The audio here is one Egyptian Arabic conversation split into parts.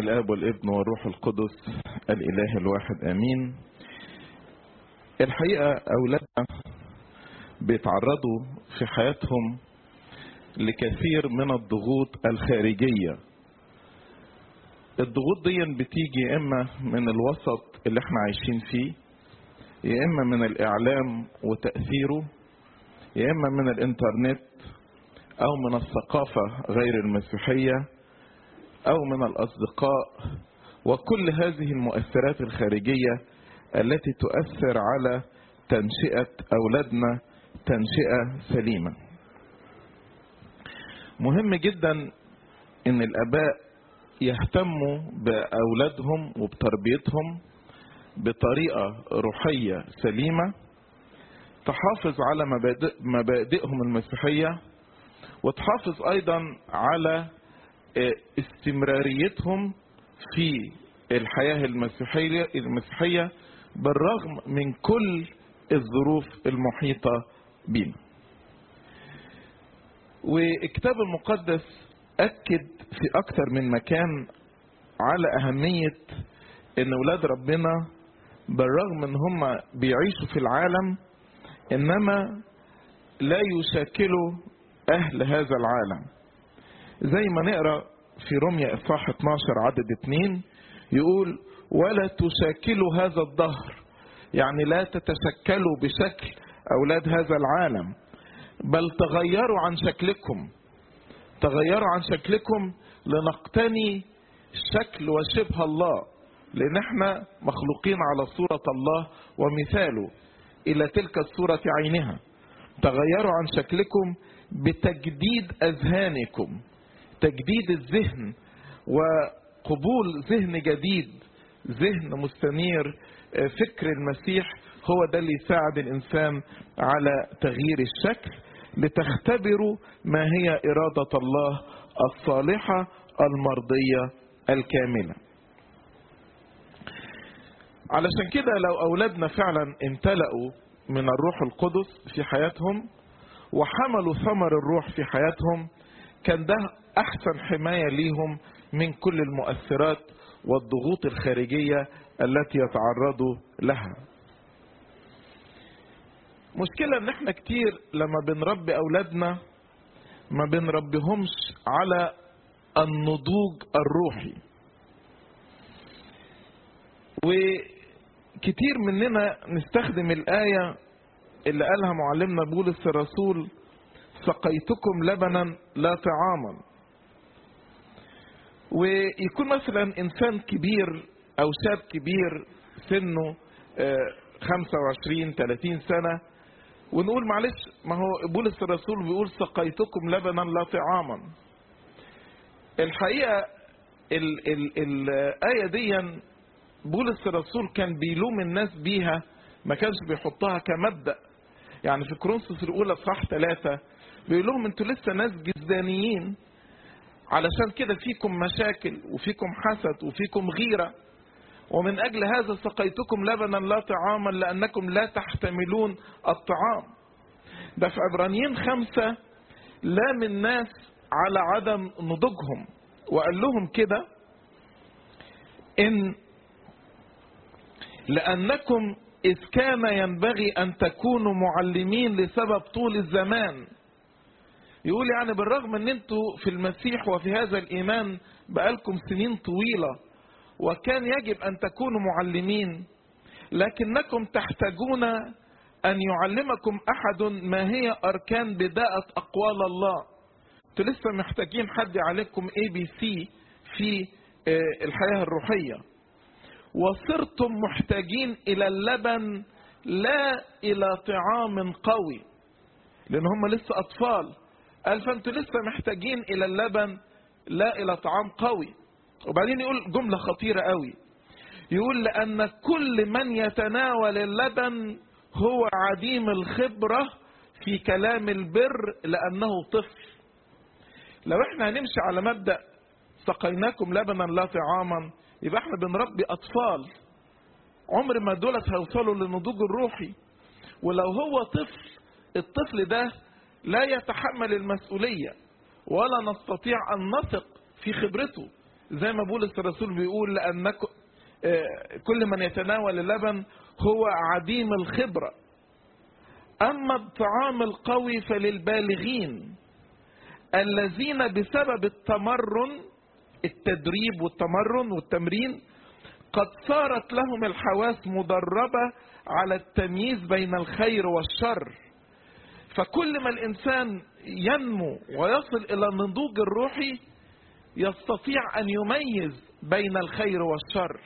الاب والابن والروح القدس الاله الواحد امين الحقيقه اولادنا بيتعرضوا في حياتهم لكثير من الضغوط الخارجيه الضغوط دي بتيجي يا اما من الوسط اللي احنا عايشين فيه يا اما من الاعلام وتاثيره يا اما من الانترنت او من الثقافه غير المسيحيه او من الاصدقاء وكل هذه المؤثرات الخارجيه التي تؤثر على تنشئه اولادنا تنشئه سليمه مهم جدا ان الاباء يهتموا باولادهم وبتربيتهم بطريقه روحيه سليمه تحافظ على مبادئ مبادئهم المسيحيه وتحافظ ايضا على استمراريتهم في الحياه المسيحيه المسيحيه بالرغم من كل الظروف المحيطه بنا. والكتاب المقدس اكد في اكثر من مكان على اهميه ان اولاد ربنا بالرغم ان هم بيعيشوا في العالم انما لا يشاكلوا اهل هذا العالم زي ما نقرا في رمية اصحاح 12 عدد 2 يقول ولا تشاكلوا هذا الظهر يعني لا تتشكلوا بشكل اولاد هذا العالم بل تغيروا عن شكلكم تغيروا عن شكلكم لنقتني شكل وشبه الله لان احنا مخلوقين على صورة الله ومثاله الى تلك الصورة عينها تغيروا عن شكلكم بتجديد اذهانكم تجديد الذهن وقبول ذهن جديد ذهن مستنير فكر المسيح هو ده اللي يساعد الانسان على تغيير الشكل لتختبروا ما هي اراده الله الصالحه المرضيه الكامله علشان كده لو اولادنا فعلا امتلأوا من الروح القدس في حياتهم وحملوا ثمر الروح في حياتهم كان ده احسن حمايه ليهم من كل المؤثرات والضغوط الخارجيه التي يتعرضوا لها. مشكله ان احنا كتير لما بنربي اولادنا ما بنربيهمش على النضوج الروحي. وكتير مننا نستخدم الايه اللي قالها معلمنا بولس الرسول سقيتكم لبنا لا طعاما ويكون مثلا انسان كبير او شاب كبير سنه 25 30 سنه ونقول معلش ما هو بولس الرسول بيقول سقيتكم لبنا لا طعاما الحقيقه ال ال الايه دي بولس الرسول كان بيلوم الناس بيها ما كانش بيحطها كمبدا يعني في كورنثوس الاولى صح ثلاثة بيقول لهم انتوا لسه ناس جزدانيين علشان كده فيكم مشاكل وفيكم حسد وفيكم غيرة ومن أجل هذا سقيتكم لبنا لا طعاما لأنكم لا تحتملون الطعام ده في عبرانيين خمسة لام الناس على عدم نضوجهم وقال لهم كده إن لأنكم إذ كان ينبغي أن تكونوا معلمين لسبب طول الزمان يقول يعني بالرغم ان انتوا في المسيح وفي هذا الايمان بقالكم سنين طويلة وكان يجب ان تكونوا معلمين لكنكم تحتاجون ان يعلمكم احد ما هي اركان بداءة اقوال الله انتوا لسه محتاجين حد يعلمكم اي بي سي في الحياة الروحية وصرتم محتاجين الى اللبن لا الى طعام قوي لان هم لسه اطفال قال فانتوا لسه محتاجين الى اللبن لا الى طعام قوي وبعدين يقول جملة خطيرة قوي يقول لأن كل من يتناول اللبن هو عديم الخبرة في كلام البر لأنه طفل لو احنا هنمشي على مبدأ سقيناكم لبنا لا طعاما يبقى احنا بنربي أطفال عمر ما دولت هيوصلوا للنضوج الروحي ولو هو طفل الطفل ده لا يتحمل المسؤولية ولا نستطيع أن نثق في خبرته زي ما بولس الرسول بيقول لأنكم كل من يتناول اللبن هو عديم الخبرة أما الطعام القوي فللبالغين الذين بسبب التمرن التدريب والتمرن والتمرين قد صارت لهم الحواس مدربة على التمييز بين الخير والشر فكل ما الإنسان ينمو ويصل إلى النضوج الروحي يستطيع أن يميز بين الخير والشر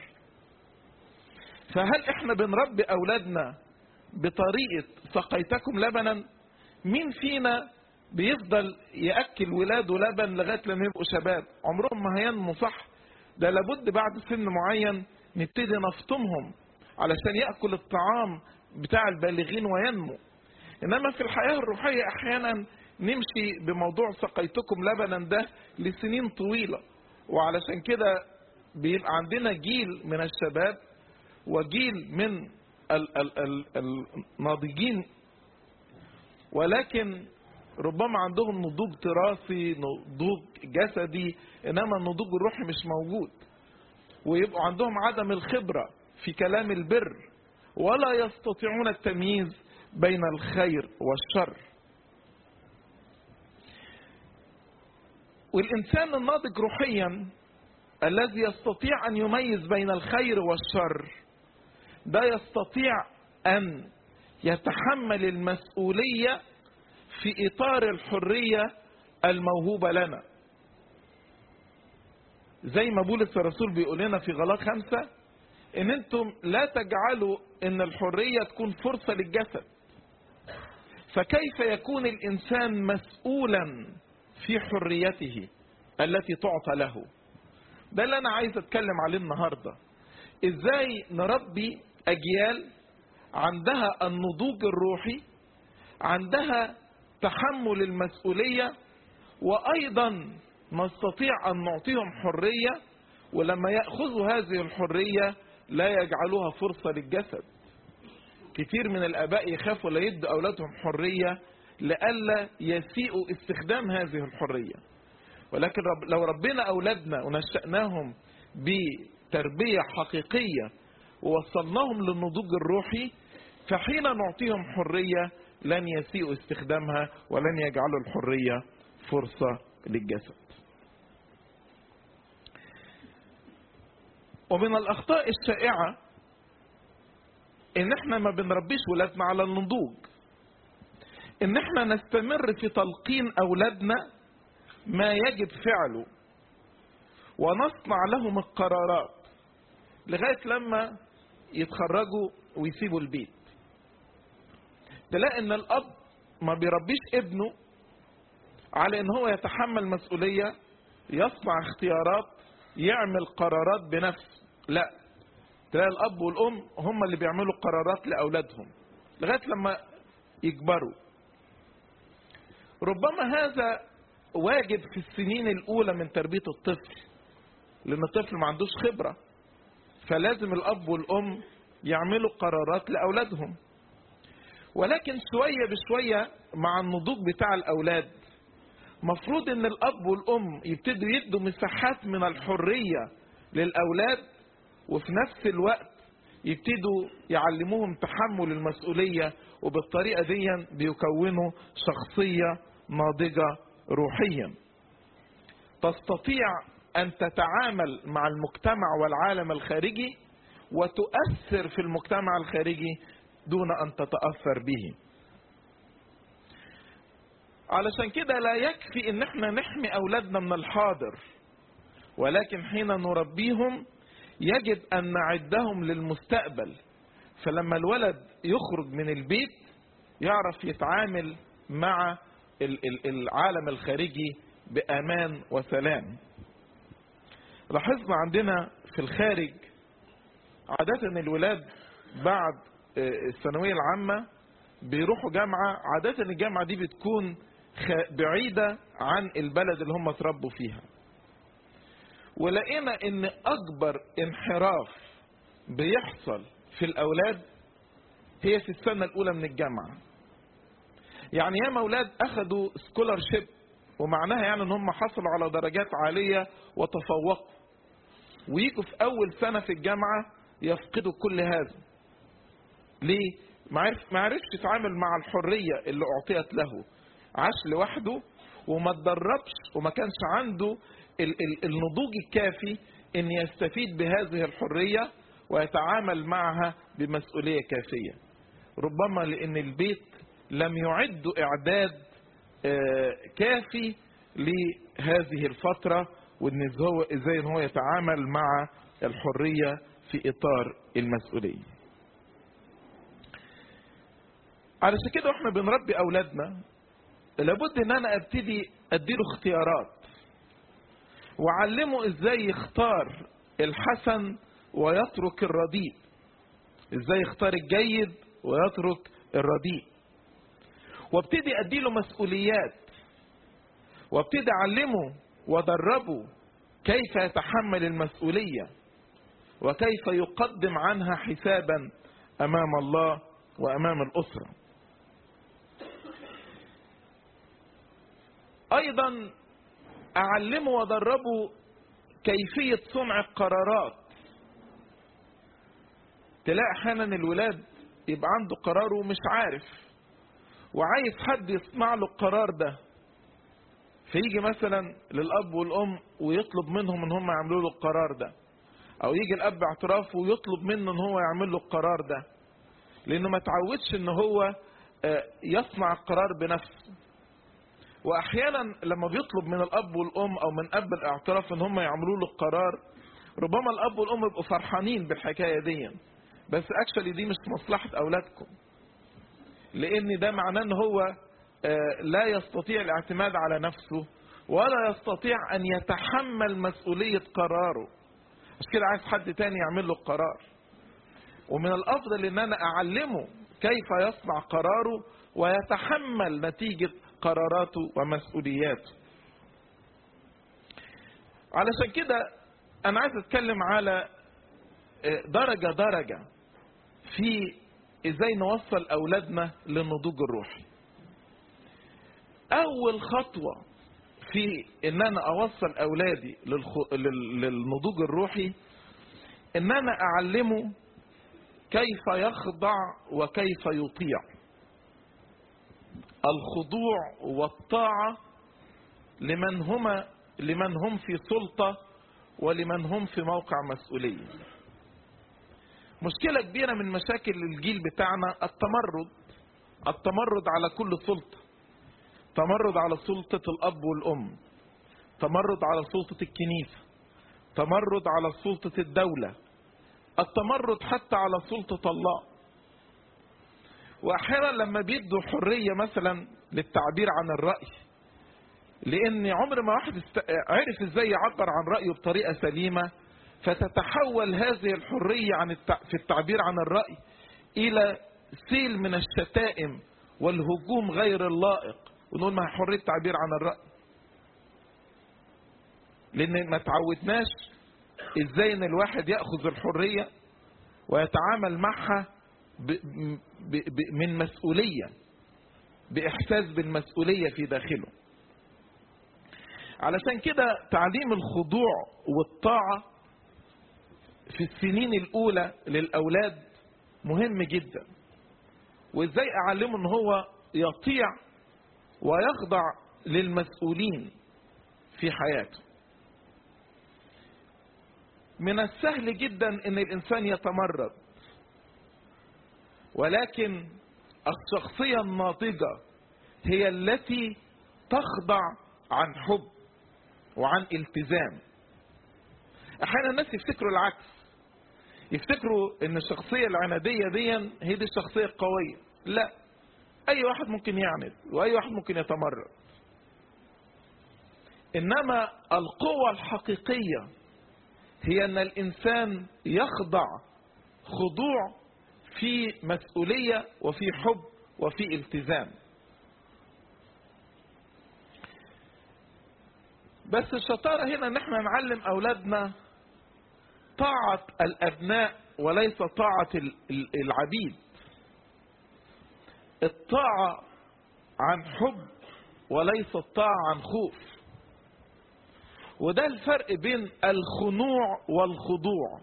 فهل احنا بنربي أولادنا بطريقة سقيتكم لبنا مين فينا بيفضل يأكل ولاده لبن لغاية لما يبقوا شباب عمرهم ما هينمو صح ده لابد بعد سن معين نبتدي نفطمهم علشان يأكل الطعام بتاع البالغين وينمو إنما في الحياة الروحية أحيانا نمشي بموضوع سقيتكم لبنا ده لسنين طويلة وعلشان كده بيبقى عندنا جيل من الشباب وجيل من ال ال ال الناضجين ولكن ربما عندهم نضوج تراثي نضوج جسدي انما النضوج الروحي مش موجود ويبقوا عندهم عدم الخبرة في كلام البر ولا يستطيعون التمييز بين الخير والشر والإنسان الناضج روحيا الذي يستطيع أن يميز بين الخير والشر ده يستطيع أن يتحمل المسؤولية في إطار الحرية الموهوبة لنا زي ما بولس الرسول بيقول لنا في غلاط خمسة ان انتم لا تجعلوا ان الحرية تكون فرصة للجسد فكيف يكون الانسان مسؤولا في حريته التي تعطى له ده اللي انا عايز اتكلم عليه النهاردة ازاي نربي اجيال عندها النضوج الروحي عندها تحمل المسؤولية وايضا نستطيع ان نعطيهم حرية ولما يأخذوا هذه الحرية لا يجعلوها فرصة للجسد كتير من الاباء يخافوا لا يدوا اولادهم حرية لئلا يسيئوا استخدام هذه الحرية ولكن رب لو ربنا اولادنا ونشأناهم بتربية حقيقية ووصلناهم للنضوج الروحي فحين نعطيهم حرية لن يسيئوا استخدامها ولن يجعلوا الحرية فرصة للجسد ومن الاخطاء الشائعة ان احنا ما بنربيش ولادنا على النضوج ان احنا نستمر في تلقين اولادنا ما يجب فعله ونصنع لهم القرارات لغاية لما يتخرجوا ويسيبوا البيت تلاقي ان الاب ما بيربيش ابنه على ان هو يتحمل مسؤولية يصنع اختيارات يعمل قرارات بنفسه لا تلاقي الاب والام هم اللي بيعملوا قرارات لاولادهم لغايه لما يكبروا ربما هذا واجب في السنين الاولى من تربيه الطفل لان الطفل ما عندوش خبره فلازم الاب والام يعملوا قرارات لاولادهم ولكن شويه بشويه مع النضوج بتاع الاولاد مفروض ان الاب والام يبتدوا يدوا مساحات من الحريه للاولاد وفي نفس الوقت يبتدوا يعلموهم تحمل المسؤوليه وبالطريقه دي بيكونوا شخصيه ناضجه روحيا تستطيع ان تتعامل مع المجتمع والعالم الخارجي وتؤثر في المجتمع الخارجي دون ان تتاثر به علشان كده لا يكفي ان احنا نحمي اولادنا من الحاضر ولكن حين نربيهم يجب ان نعدهم للمستقبل فلما الولد يخرج من البيت يعرف يتعامل مع العالم الخارجي بامان وسلام لاحظنا عندنا في الخارج عادة الولاد بعد الثانوية العامة بيروحوا جامعة عادة الجامعة دي بتكون بعيدة عن البلد اللي هم اتربوا فيها ولقينا ان اكبر انحراف بيحصل في الاولاد هي في السنة الاولى من الجامعة يعني ياما اولاد اخدوا سكولارشيب ومعناها يعني ان هم حصلوا على درجات عالية وتفوقوا ويجوا في أول سنة في الجامعة يفقدوا كل هذا ليه؟ ما عرفش يتعامل مع الحرية اللي أعطيت له عاش لوحده وما اتدربش وما كانش عنده النضوج الكافي ان يستفيد بهذه الحرية ويتعامل معها بمسؤولية كافية ربما لان البيت لم يعد اعداد كافي لهذه الفترة وان هو ازاي هو يتعامل مع الحرية في اطار المسؤولية علشان كده واحنا بنربي اولادنا لابد ان انا ابتدي اديله اختيارات وعلمه ازاي يختار الحسن ويترك الرديء ازاي يختار الجيد ويترك الرديء وابتدي اديله مسؤوليات وابتدي اعلمه وادربه كيف يتحمل المسؤولية وكيف يقدم عنها حسابا امام الله وامام الاسره ايضا اعلمه وادربه كيفية صنع القرارات تلاقي احيانا الولاد يبقى عنده قرار ومش عارف وعايز حد يصنع له القرار ده فيجي مثلا للاب والام ويطلب منهم ان هم يعملوا له القرار ده او يجي الاب اعترافه ويطلب منه ان هو يعمل له القرار ده لانه ما تعودش ان هو يصنع القرار بنفسه واحيانا لما بيطلب من الاب والام او من اب الاعتراف ان هم يعملوا له القرار ربما الاب والام يبقوا فرحانين بالحكايه دي بس اكشلي دي مش مصلحه اولادكم لان ده معناه ان هو لا يستطيع الاعتماد على نفسه ولا يستطيع ان يتحمل مسؤوليه قراره عشان كده عايز حد تاني يعمل له القرار ومن الافضل ان انا اعلمه كيف يصنع قراره ويتحمل نتيجه قراراته ومسؤولياته علشان كده انا عايز اتكلم على درجة درجة في ازاي نوصل اولادنا للنضوج الروحي اول خطوة في ان انا اوصل اولادي للخ... للنضوج الروحي ان انا اعلمه كيف يخضع وكيف يطيع الخضوع والطاعة لمن هما لمن هم في سلطة ولمن هم في موقع مسؤولية مشكلة كبيرة من مشاكل الجيل بتاعنا التمرد التمرد على كل سلطة تمرد على سلطة الأب والأم تمرد على سلطة الكنيسة تمرد على سلطة الدولة التمرد حتى على سلطة الله واحيانا لما بيدوا حريه مثلا للتعبير عن الراي لان عمر ما واحد است... عرف ازاي يعبر عن رايه بطريقه سليمه فتتحول هذه الحريه عن الت... في التعبير عن الراي الى سيل من الشتائم والهجوم غير اللائق ونقول ما حريه التعبير عن الراي لان ما تعودناش ازاي ان الواحد ياخذ الحريه ويتعامل معها ب... ب... ب... من مسؤوليه باحساس بالمسؤوليه في داخله علشان كده تعليم الخضوع والطاعه في السنين الاولى للاولاد مهم جدا وازاي اعلمه ان هو يطيع ويخضع للمسؤولين في حياته من السهل جدا ان الانسان يتمرد ولكن الشخصيه الناضجه هي التي تخضع عن حب وعن التزام احيانا الناس يفتكروا العكس يفتكروا ان الشخصيه العناديه دي هي دي الشخصيه القويه لا اي واحد ممكن يعند واي واحد ممكن يتمرد انما القوه الحقيقيه هي ان الانسان يخضع خضوع في مسؤوليه وفي حب وفي التزام بس الشطاره هنا ان احنا نعلم اولادنا طاعه الابناء وليس طاعه العبيد الطاعه عن حب وليس الطاعه عن خوف وده الفرق بين الخنوع والخضوع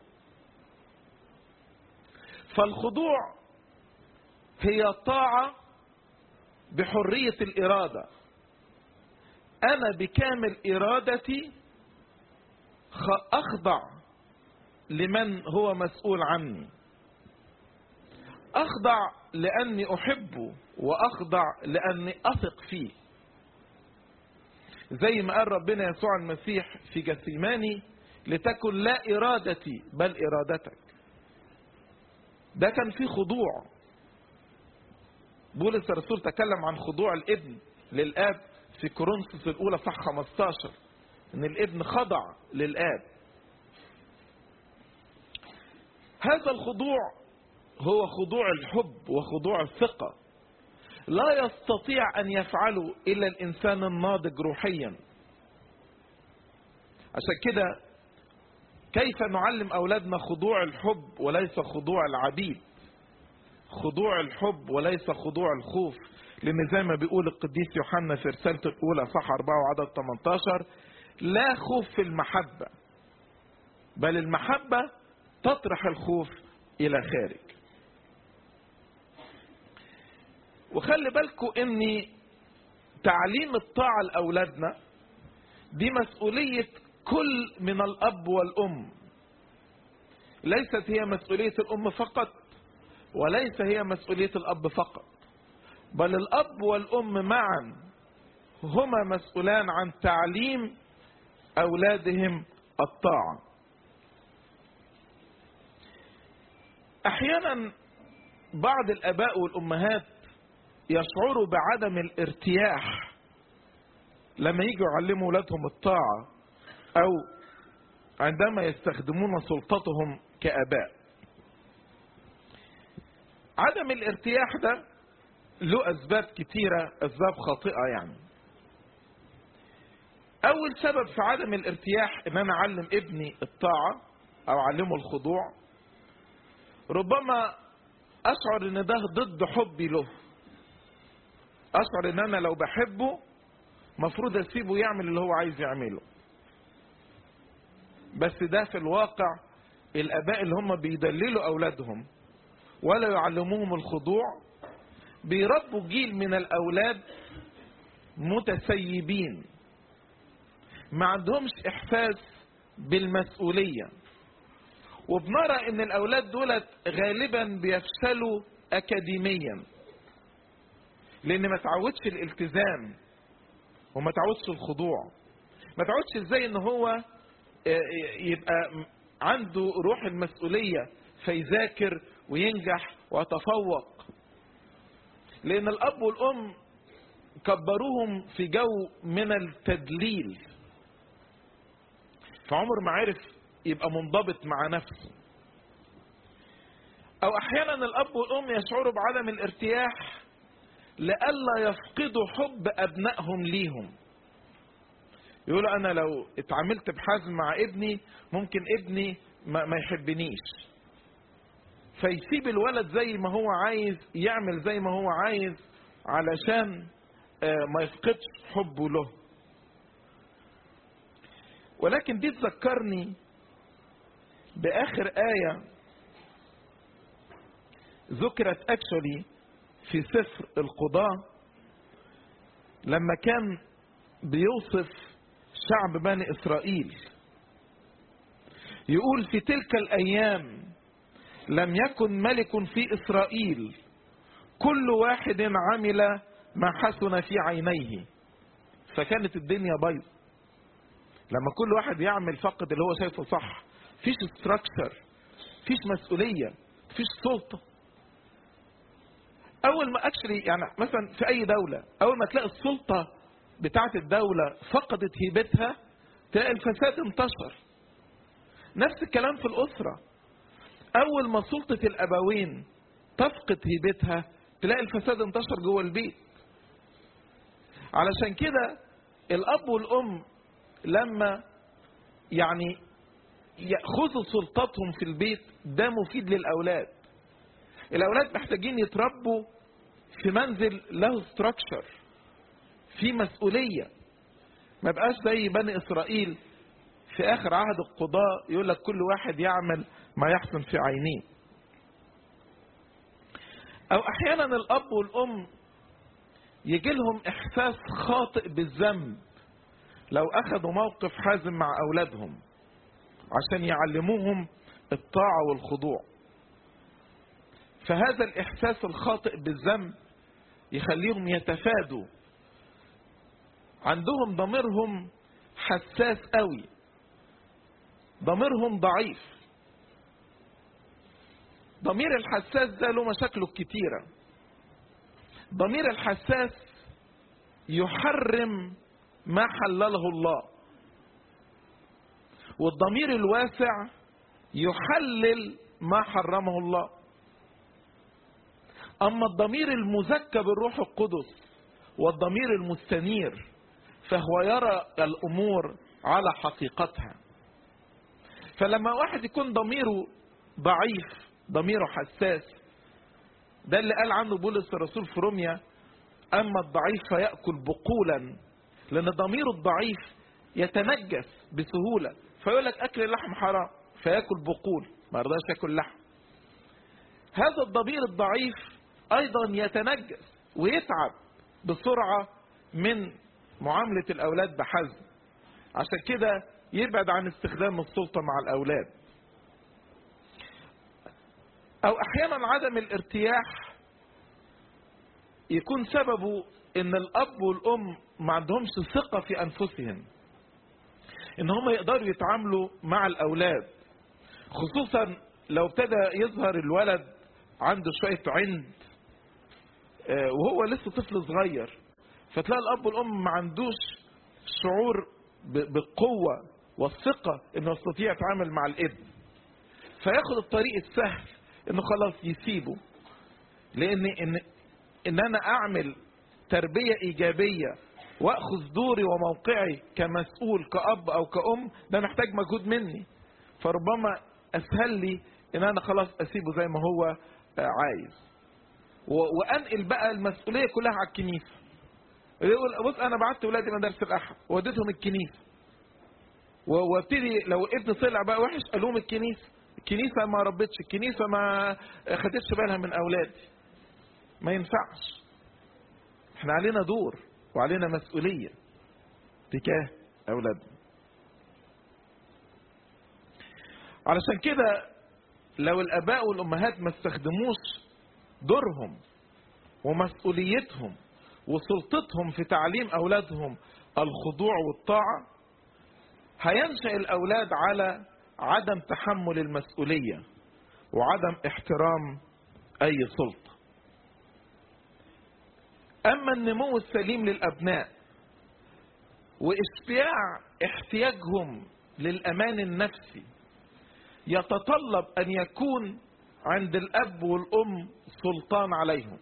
فالخضوع هي طاعة بحرية الإرادة أنا بكامل إرادتي أخضع لمن هو مسؤول عني أخضع لأني أحبه وأخضع لأني أثق فيه زي ما قال ربنا يسوع المسيح في جثيماني لتكن لا إرادتي بل إرادتك ده كان فيه خضوع بولس الرسول تكلم عن خضوع الابن للآب في كورنثوس الأولى صح 15 إن الابن خضع للآب هذا الخضوع هو خضوع الحب وخضوع الثقة لا يستطيع أن يفعله إلا الإنسان الناضج روحيا عشان كده كيف نعلم أولادنا خضوع الحب وليس خضوع العبيد خضوع الحب وليس خضوع الخوف لأن زي ما بيقول القديس يوحنا في رسالته الأولى صح 4 وعدد 18 لا خوف في المحبة بل المحبة تطرح الخوف إلى خارج وخلي بالكم ان تعليم الطاعة لأولادنا دي مسؤولية كل من الأب والأم ليست هي مسؤولية الأم فقط وليس هي مسؤولية الأب فقط بل الأب والأم معا هما مسؤولان عن تعليم أولادهم الطاعة أحيانا بعض الآباء والأمهات يشعروا بعدم الارتياح لما يجوا يعلموا أولادهم الطاعة أو عندما يستخدمون سلطتهم كآباء عدم الارتياح ده له أسباب كتيرة أسباب خاطئة يعني أول سبب في عدم الارتياح إن أنا أعلم ابني الطاعة أو أعلمه الخضوع ربما أشعر إن ده ضد حبي له أشعر إن أنا لو بحبه مفروض أسيبه يعمل اللي هو عايز يعمله بس ده في الواقع الآباء اللي هم بيدللوا أولادهم ولا يعلموهم الخضوع بيربوا جيل من الأولاد متسيبين ما عندهمش إحساس بالمسؤولية وبنرى ان الأولاد دولت غالبا بيفشلوا أكاديميا لأن ما تعودش الالتزام وما تعودش الخضوع ما تعودش ازاي ان هو يبقى عنده روح المسؤولية فيذاكر وينجح ويتفوق لأن الأب والأم كبروهم في جو من التدليل فعمر ما عرف يبقى منضبط مع نفسه أو أحيانا الأب والأم يشعروا بعدم الارتياح لئلا يفقدوا حب أبنائهم ليهم يقولوا أنا لو اتعاملت بحزم مع ابني ممكن ابني ما, ما يحبنيش فيسيب الولد زي ما هو عايز يعمل زي ما هو عايز علشان ما يفقدش حبه له ولكن دي تذكرني بآخر آية ذكرت اكشولي في سفر القضاء لما كان بيوصف شعب بني إسرائيل يقول في تلك الأيام لم يكن ملك في إسرائيل كل واحد عمل ما حسن في عينيه فكانت الدنيا بيض لما كل واحد يعمل فقط اللي هو شايفه صح فيش ستراكشر فيش مسؤولية فيش سلطة اول ما اكشلي يعني مثلا في اي دولة اول ما تلاقي السلطة بتاعت الدولة فقدت هيبتها تلاقي الفساد انتشر نفس الكلام في الاسرة اول ما سلطة الابوين تفقد هيبتها تلاقي الفساد انتشر جوه البيت علشان كده الاب والام لما يعني ياخذوا سلطتهم في البيت ده مفيد للاولاد الاولاد محتاجين يتربوا في منزل له ستراكشر في مسؤوليه ما بقاش زي بني اسرائيل في آخر عهد القضاء يقول لك كل واحد يعمل ما يحسن في عينيه أو أحيانا الأب والأم يجي لهم إحساس خاطئ بالذنب لو أخذوا موقف حازم مع أولادهم عشان يعلموهم الطاعة والخضوع فهذا الإحساس الخاطئ بالذنب يخليهم يتفادوا عندهم ضميرهم حساس قوي ضميرهم ضعيف ضمير الحساس ده له مشاكله كتيرة ضمير الحساس يحرم ما حلله الله والضمير الواسع يحلل ما حرمه الله أما الضمير المزكى بالروح القدس والضمير المستنير فهو يرى الأمور على حقيقتها فلما واحد يكون ضميره ضعيف ضميره حساس ده اللي قال عنه بولس الرسول في روميا أما الضعيف فيأكل بقولا لأن ضميره الضعيف يتنجس بسهولة فيقول لك أكل اللحم حرام فيأكل بقول ما يرضاش يأكل لحم هذا الضمير الضعيف أيضا يتنجس ويتعب بسرعة من معاملة الأولاد بحزم عشان كده يبعد عن استخدام السلطة مع الأولاد أو أحيانا عدم الارتياح يكون سببه إن الأب والأم ما عندهمش ثقة في أنفسهم إن هم يقدروا يتعاملوا مع الأولاد خصوصا لو ابتدى يظهر الولد عنده شوية عند وهو لسه طفل صغير فتلاقي الاب والام ما عندوش شعور بالقوة والثقة انه يستطيع يتعامل مع الابن فياخد الطريق السهل انه خلاص يسيبه لان ان ان انا اعمل تربية ايجابية واخذ دوري وموقعي كمسؤول كاب او كأم ده محتاج مجهود مني فربما اسهل لي ان انا خلاص اسيبه زي ما هو عايز وانقل بقى المسؤوليه كلها على الكنيسه يقول بص انا بعت ولادي مدارس الاحد ووديتهم الكنيسه وابتدي لو ابني طلع بقى وحش الوم الكنيسه الكنيسه ما ربتش الكنيسه ما خدتش بالها من اولادي ما ينفعش احنا علينا دور وعلينا مسؤوليه تجاه اولادنا علشان كده لو الاباء والامهات ما استخدموش دورهم ومسؤوليتهم وسلطتهم في تعليم أولادهم الخضوع والطاعة هينشأ الأولاد على عدم تحمل المسؤولية وعدم احترام أي سلطة أما النمو السليم للأبناء واشباع احتياجهم للأمان النفسي يتطلب أن يكون عند الأب والأم سلطان عليهم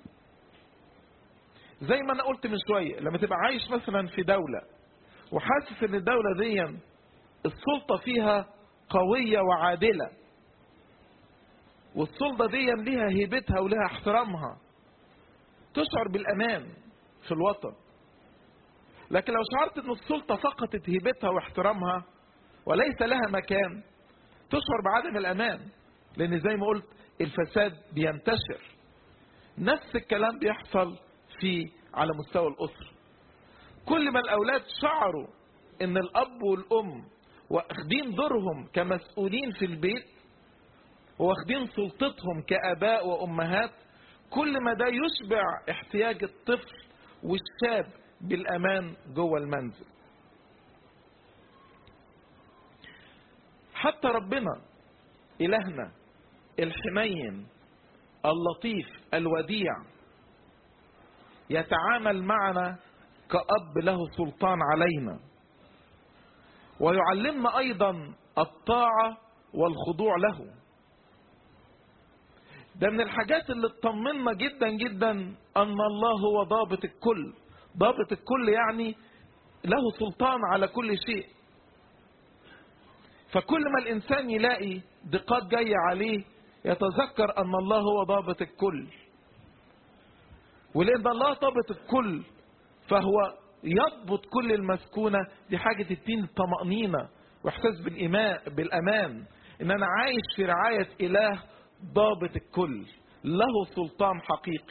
زي ما أنا قلت من شوية لما تبقى عايش مثلا في دولة وحاسس ان الدولة دي السلطة فيها قوية وعادلة والسلطة دي ليها هيبتها ولها احترامها تشعر بالأمان في الوطن لكن لو شعرت ان السلطة فقدت هيبتها واحترامها وليس لها مكان تشعر بعدم الأمان لأن زي ما قلت الفساد بينتشر نفس الكلام بيحصل في على مستوى الأسرة كل ما الأولاد شعروا ان الأب والأم واخدين دورهم كمسؤولين في البيت واخدين سلطتهم كآباء وأمهات كل ما ده يشبع احتياج الطفل والشاب بالأمان جوه المنزل حتى ربنا إلهنا الحنين اللطيف الوديع يتعامل معنا كأب له سلطان علينا ويعلمنا أيضا الطاعة والخضوع له ده من الحاجات اللي تطمنا جدا جدا أن الله هو ضابط الكل ضابط الكل يعني له سلطان على كل شيء فكل ما الإنسان يلاقي ضيقات جاية عليه يتذكر أن الله هو ضابط الكل ولأن الله ضابط الكل فهو يضبط كل المسكونة دي حاجة تديني الطمأنينة واحساس بالايمان بالامان ان انا عايش في رعايه اله ضابط الكل له سلطان حقيقي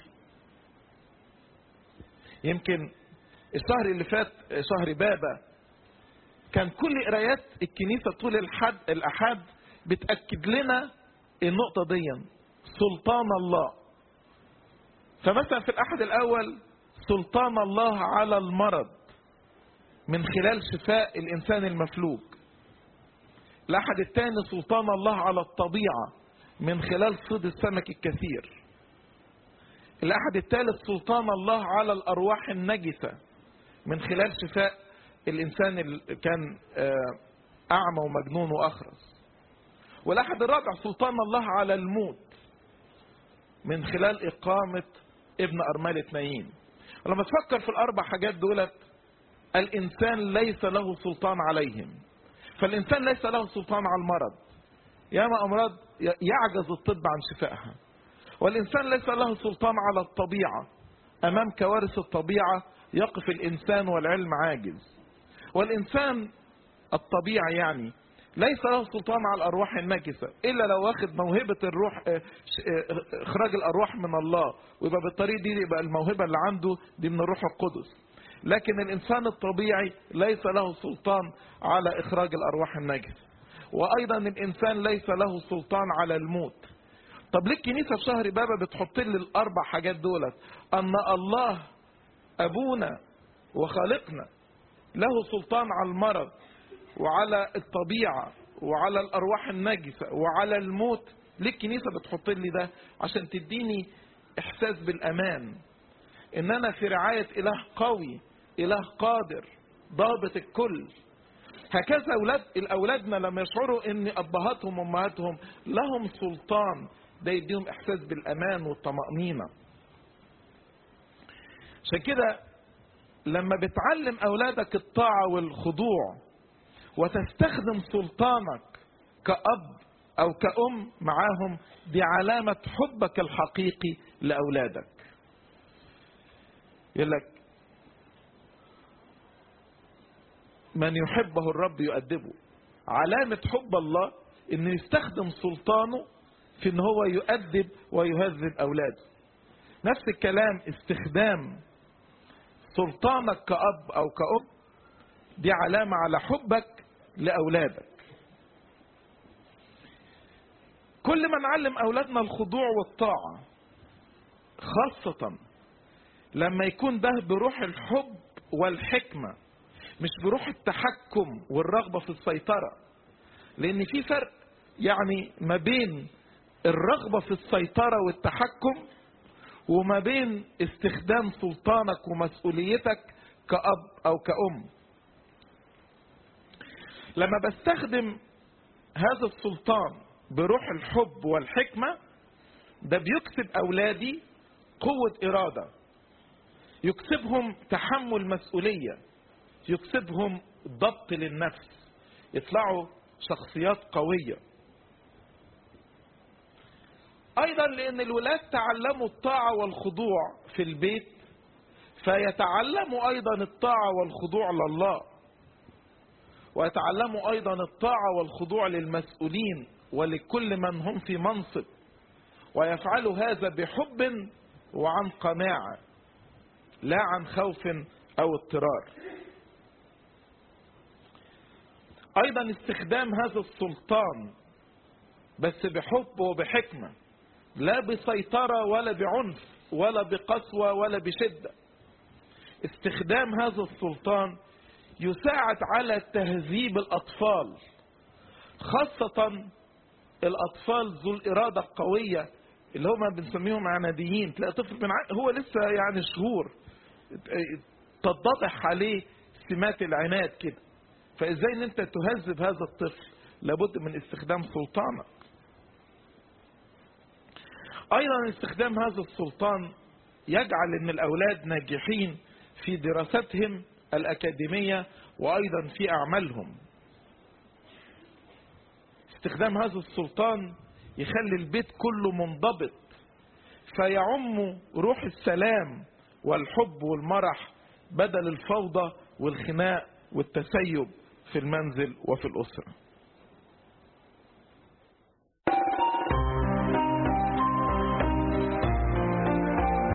يمكن الشهر اللي فات شهر بابا كان كل قرايات الكنيسه طول الحد الاحد بتاكد لنا النقطه دي سلطان الله فمثلا في الاحد الاول سلطان الله على المرض من خلال شفاء الانسان المفلوج الاحد الثاني سلطان الله على الطبيعه من خلال صيد السمك الكثير الاحد الثالث سلطان الله على الارواح النجسه من خلال شفاء الانسان اللي كان اعمى ومجنون واخرس والاحد الرابع سلطان الله على الموت من خلال اقامه ابن ارمله نايين ولما تفكر في الاربع حاجات دولت الانسان ليس له سلطان عليهم فالانسان ليس له سلطان على المرض ياما امراض يعجز الطب عن شفائها والانسان ليس له سلطان على الطبيعه امام كوارث الطبيعه يقف الانسان والعلم عاجز والانسان الطبيعي يعني ليس له سلطان على الارواح النجسه الا لو واخد موهبه الروح اخراج الارواح من الله ويبقى بالطريقه دي يبقى الموهبه اللي عنده دي من الروح القدس لكن الانسان الطبيعي ليس له سلطان على اخراج الارواح النجسه وايضا الانسان ليس له سلطان على الموت طب ليه الكنيسه في شهر بابا بتحط لي الاربع حاجات دولت ان الله ابونا وخالقنا له سلطان على المرض وعلى الطبيعه وعلى الارواح النجسه وعلى الموت ليه الكنيسه بتحط لي ده عشان تديني احساس بالامان ان انا في رعايه اله قوي اله قادر ضابط الكل هكذا اولاد الاولادنا لما يشعروا ان ابهاتهم وامهاتهم لهم سلطان ده يديهم احساس بالامان والطمانينه عشان كده لما بتعلم اولادك الطاعه والخضوع وتستخدم سلطانك كاب او كأم معاهم دي علامة حبك الحقيقي لأولادك يقول لك من يحبه الرب يؤدبه علامة حب الله انه يستخدم سلطانه في ان هو يؤدب ويهذب اولاده نفس الكلام استخدام سلطانك كأب او كأم دي علامة على حبك لأولادك كل ما نعلم أولادنا الخضوع والطاعة خاصة لما يكون ده بروح الحب والحكمة مش بروح التحكم والرغبة في السيطرة لأن في فرق يعني ما بين الرغبة في السيطرة والتحكم وما بين استخدام سلطانك ومسؤوليتك كأب أو كأم لما بستخدم هذا السلطان بروح الحب والحكمة ده بيكسب أولادي قوة إرادة يكسبهم تحمل مسؤولية يكسبهم ضبط للنفس يطلعوا شخصيات قوية أيضا لأن الولاد تعلموا الطاعة والخضوع في البيت فيتعلموا أيضا الطاعة والخضوع لله ويتعلموا أيضا الطاعة والخضوع للمسؤولين ولكل من هم في منصب ويفعلوا هذا بحب وعن قناعة لا عن خوف أو اضطرار أيضا استخدام هذا السلطان بس بحب وبحكمة لا بسيطرة ولا بعنف ولا بقسوة ولا بشدة استخدام هذا السلطان يساعد على تهذيب الأطفال خاصة الأطفال ذو الإرادة القوية اللي هم بنسميهم عناديين تلاقي طفل من ع... هو لسه يعني شهور تتضح عليه سمات العناد كده فازاي ان انت تهذب هذا الطفل لابد من استخدام سلطانك ايضا استخدام هذا السلطان يجعل ان الاولاد ناجحين في دراستهم الاكاديميه وايضا في اعمالهم استخدام هذا السلطان يخلي البيت كله منضبط فيعم روح السلام والحب والمرح بدل الفوضى والخناق والتسيب في في المنزل وفي الأسرة